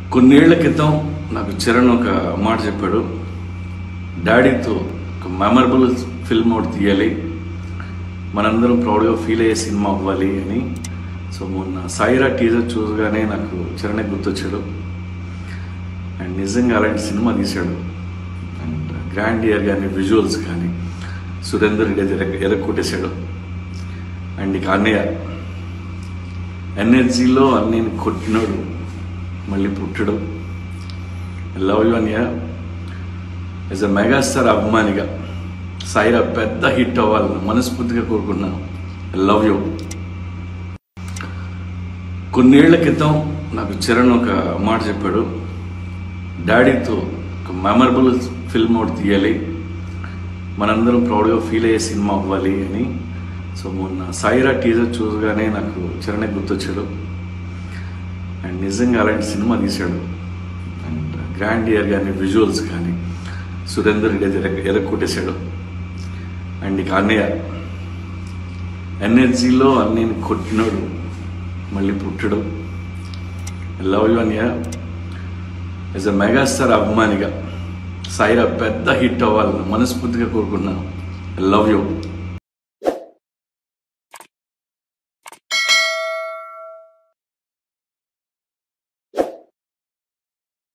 కొన్నేళ్ల క్రితం నాకు చరణ్ ఒక మాట చెప్పాడు డాడీతో ఒక మెమరబుల్ ఫిల్మ్ ఒకటి తీయాలి మనందరం ప్రౌడ్గా ఫీల్ అయ్యే సినిమా అవ్వాలి అని సో మొన్న సాయిరా టీజర్ చూడగానే నాకు చరణ్ గుర్తొచ్చాడు అండ్ నిజంగా అలాంటి సినిమా తీశాడు అండ్ గ్రాండ్ ఇయర్ కానీ విజువల్స్ కానీ సురేందర్ రెడ్డి అయితే ఎరగ ఎరగొట్టేశాడు అండ్ ఇక అన్నయ్య ఎనర్జీలో అన్నయ్యని కొట్టినాడు మళ్ళీ పుట్టడు లవ్ యూ అన్నయ్య యాజ్ అ మెగాస్టార్ అభిమానిగా సాయిరా పెద్ద హిట్ అవ్వాలని మనస్ఫూర్తిగా కోరుకుంటున్నాను లవ్ యూ కొన్నేళ్ల క్రితం నాకు చరణ్ ఒక మాట చెప్పాడు డాడీతో ఒక మెమరబుల్ ఫిల్మ్ ఒకటి తీయాలి మనందరం ప్రౌడ్గా ఫీల్ అయ్యే సినిమా అవ్వాలి అని సో మొన్న సాయిరా టీజర్ చూడగానే నాకు చరణ్ గుర్తొచ్చాడు అండ్ నిజంగా అలాంటి సినిమా తీశాడు అండ్ గ్రాండ్ ఇయర్ కానీ విజువల్స్ కానీ సురేందర్ రెడ్డి అయితే ఎరగ ఎరగొట్టేశాడు అండ్ ఇక అన్నయ్య ఎనర్జీలో అన్నయ్యని కొట్టినాడు మళ్ళీ పుట్టడు లవ్ యూ అన్నయ్య యాజ్ అ మెగాస్టార్ అభిమానిగా సాయిరా పెద్ద హిట్ అవ్వాలని మనస్ఫూర్తిగా కోరుకుంటున్నాను లవ్ యూ